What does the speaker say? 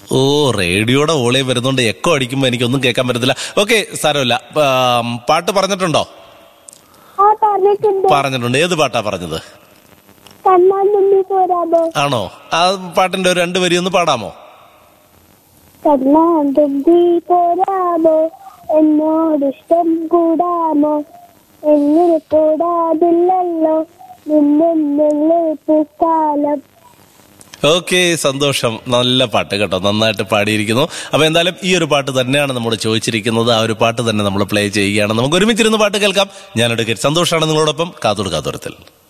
ഓ റേഡിയോയുടെ ഓളെ വരുന്നോണ്ട് എക്കോ അടിക്കുമ്പോ എനിക്കൊന്നും കേൾക്കാൻ പറ്റത്തില്ല ഓക്കെ സാരമില്ല ആം, പാട്ട് പറഞ്ഞിട്ടുണ്ടോ ആ പറഞ്ഞിട്ടുണ്ട് പറഞ്ഞിട്ടുണ്ട് ഏത് പാട്ടാ പറഞ്ഞത് കണ്ണാൻ മുന്നിൽ പോരാമോ ആണോ ആ പാട്ടിന്റെ ഒരു രണ്ട് വരി ഒന്ന് പാടാമോ കണ്ണാൻ തുമ്പി പോരാമോ എന്നോട് ഇഷ്ടം കൂടാമോ എങ്ങനെ കൂടാതില്ലല്ലോ നിന്നുള്ളിൽ പൂക്കാലം ഓക്കെ സന്തോഷം നല്ല പാട്ട് കേട്ടോ നന്നായിട്ട് പാടിയിരിക്കുന്നു അപ്പൊ എന്തായാലും ഈ ഒരു പാട്ട് തന്നെയാണ് നമ്മൾ ചോദിച്ചിരിക്കുന്നത് ആ ഒരു പാട്ട് തന്നെ നമ്മൾ പ്ലേ ചെയ്യുകയാണ് നമുക്ക് ഒരുമിച്ചിരുന്ന് പാട്ട് കേൾക്കാം ഞാൻ എടുക്കൽ സന്തോഷമാണ് നിങ്ങളോടൊപ്പം കാതോട് കാതോരത്തിൽ